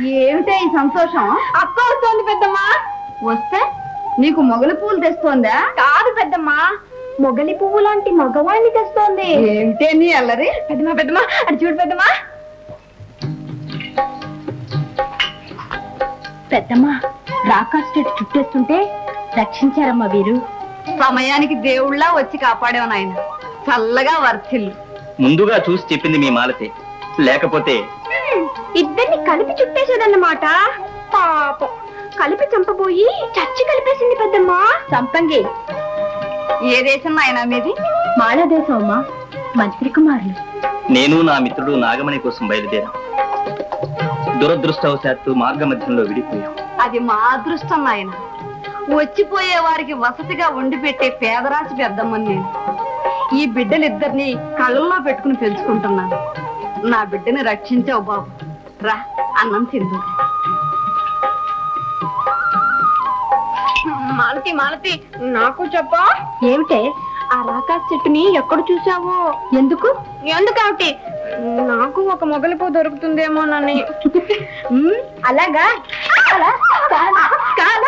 ఏమిటే ఈ సంతోషం అక్క వస్తోంది పెద్దమ్మా వస్తే నీకు మొగలి పూలు తెస్తోందా కాదు పెద్దమ్మా మొగలి పువ్వు లాంటి మగవాణ్ణి తెస్తోంది ఏమిటే నీ అల్లరి పెద్దమ్మా పెద్దమ్మా అది చూడు పెద్దమ్మా పెద్దమ్మా రాకాస్ చెట్టు చుట్టేస్తుంటే రక్షించారమ్మా వీరు సమయానికి దేవుళ్ళ వచ్చి కాపాడేవు నాయన చల్లగా వర్ధిల్లు ముందుగా చూసి చెప్పింది మీ మాలతే లేకపోతే ఇద్దరిని కలిపి చుట్టేసేదన్నమాట పాపం కలిపి చంపబోయి చచ్చి కలిపేసింది పెద్దమ్మా చంపంగి ఏ దేశం నాయన మీది మాళదేశం అమ్మా మంత్రి కుమారులు నేను నా మిత్రుడు నాగమణి కోసం బయలుదేరాం దురదృష్టవశాత్తు మార్గ మధ్యంలో విడిపోయాం అది మా అదృష్టం నాయన వచ్చిపోయే వారికి వసతిగా వండి పెట్టే పేదరాశి పెద్దమ్మని నేను ఈ బిడ్డలిద్దరిని కళ్ళల్లో పెట్టుకుని పెంచుకుంటున్నాను నా బిడ్డని రక్షించావు బాబు రా అన్నం తిందు మాలతి మాలతి నాకు చెప్పా ఏమిటే ఆ రాకాస్ చెట్టుని ఎక్కడ చూసావో ఎందుకు ఎందుకేమిటి నాకు ఒక మొగలి పువ్వు దొరుకుతుందేమోనని ఉమ్, అలాగా అలా కాలా కాలా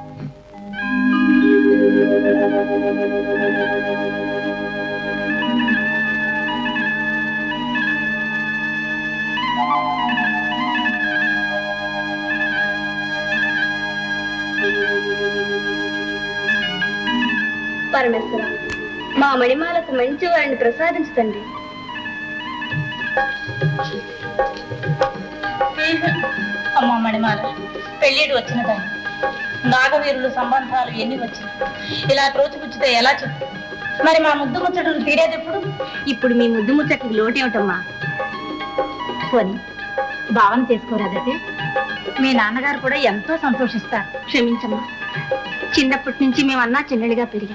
పరమేశ్వర మా మణిమాలకు మంచి వారిని ప్రసాదించండి అమ్మ మణిమాల పెళ్ళిడు వచ్చినదాన్ని నాగవీరులు సంబంధాలు ఎన్ని వచ్చినా ఇలా త్రోచిపుచ్చితే ఎలా చెప్పు మరి మా ముద్దు ముచ్చటలు తీరేది ఎప్పుడు ఇప్పుడు మీ ముద్దు ముచ్చటికి లోటేమిటమ్మా పోని భావన చేసుకోరాదటే మీ నాన్నగారు కూడా ఎంతో సంతోషిస్తారు క్షమించమ్మా చిన్నప్పటి నుంచి మేము అన్నా చెల్లెలిగా పెరిగాం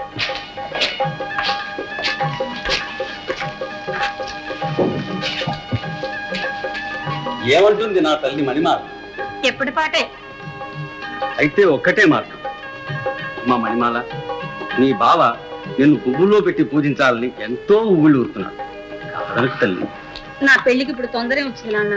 ఏమంటుంది నా తల్లి మణిమాల ఎప్పటి పాటే అయితే ఒక్కటే మార్గం మా మణిమాల నీ బావ నిన్ను పువ్వుల్లో పెట్టి పూజించాలని ఎంతో ఊళ్ళు ఊరుతున్నాడు కాదనకు తల్లి నా పెళ్లికి ఇప్పుడు తొందరే వచ్చింది నాన్న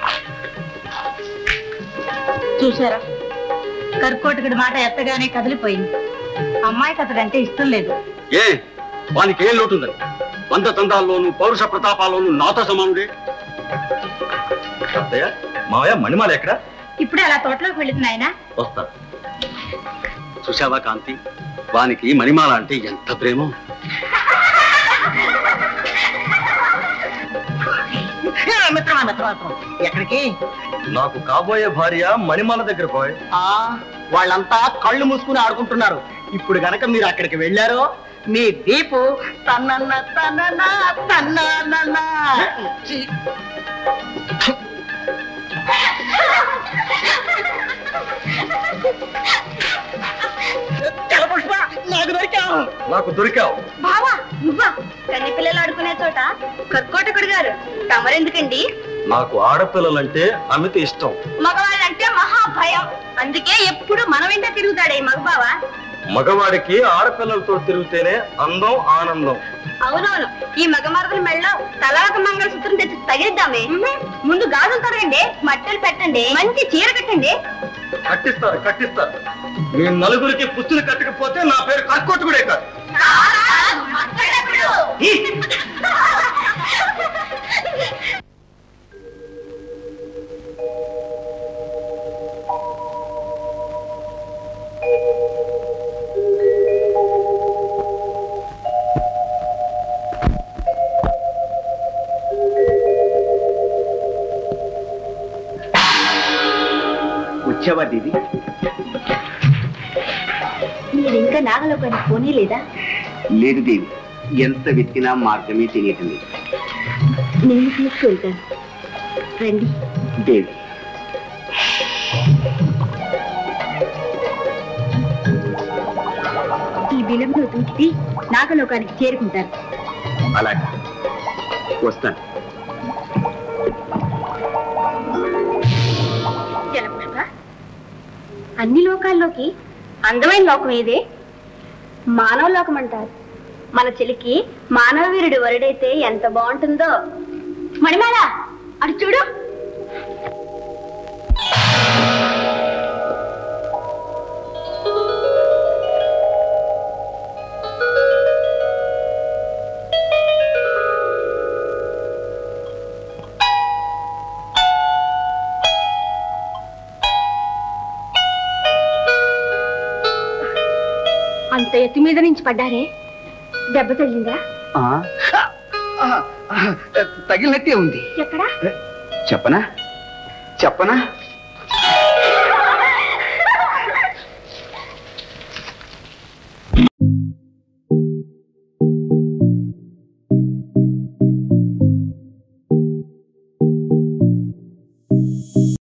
చూసారా కర్కోటకుడి మాట ఎత్తగానే కదిలిపోయింది అమ్మాయికి అతడంటే ఇష్టం లేదు ఏ వానికి ఏం లోటుందని వంద తందాల్లోనూ పౌరుష ప్రతాపాల్లోనూ నాతో సమానుడే అత్తయ్య మావయ్య మణిమాల ఎక్కడ ఇప్పుడే అలా తోటలోకి వెళ్ళింది నాయన వస్తా చూశావా కాంతి వానికి మణిమాల అంటే ఎంత ప్రేమో మిత్రమా మిత్రమాత్రం ఎక్కడికి నాకు కాబోయే భార్య మణిమాల దగ్గర పోయి ఆ వాళ్ళంతా కళ్ళు మూసుకుని ఆడుకుంటున్నారు ఇప్పుడు గనక మీరు అక్కడికి వెళ్ళారో మీ దీపు తన్నన్న తన్నన్న తన్నన్న చి- జలపుష్ప నాకు దొరికావు నాకు దొరికావు బావా నువ్వా కన్ని పిల్లలు ఆడుకునే చోట కర్కోటకుడు గారు తమరెందుకండి నాకు ఆడపిల్లలంటే అమిత ఇష్టం మగవాళ్ళంటే మహా భయం అందుకే ఎప్పుడు మన వెంట తిరుగుతాడే మగబావా మగవాడికి ఆడపిల్లలతో తిరిగితేనే అందం ఆనందం అవునవును ఈ మగమరదల మెళ్ళలో తలాక మంగళసూత్రం తెచ్చి తగిలిద్దామే ముందు గాజులు తొడగండి మట్టెలు పెట్టండి మంచి చీర కట్టండి కట్టిస్తారు కట్టిస్తారు మీ నలుగురికి పుచ్చులు కట్టకపోతే నా పేరు కక్కొట్టుకుడే కాదు వచ్చావా దీది మీరు ఇంకా నాగలోకానికి పోనీ లేదా లేదు దేవి ఎంత వెతికినా మార్గమే తెలియటం లేదు నేను తీసుకెళ్తాను రండి దేవి ఈ బిలంలో దూకితే నాగలోకానికి చేరుకుంటారు అలాగే వస్తాను జలపుష్ప అన్ని లోకాల్లోకి అందమైన లోకం ఏదే మానవ లోకం అంటారు మన చెలికి మానవ వీరుడు వరుడైతే ఎంత బాగుంటుందో మణిమాల అటు చూడు అంత ఎత్తు మీద నుంచి పడ్డారే దెబ్బ తగిలిందా ఆ, ఆ, ఆ, తగిలినట్టే ఉంది ఎక్కడా చెప్పనా చెప్పనా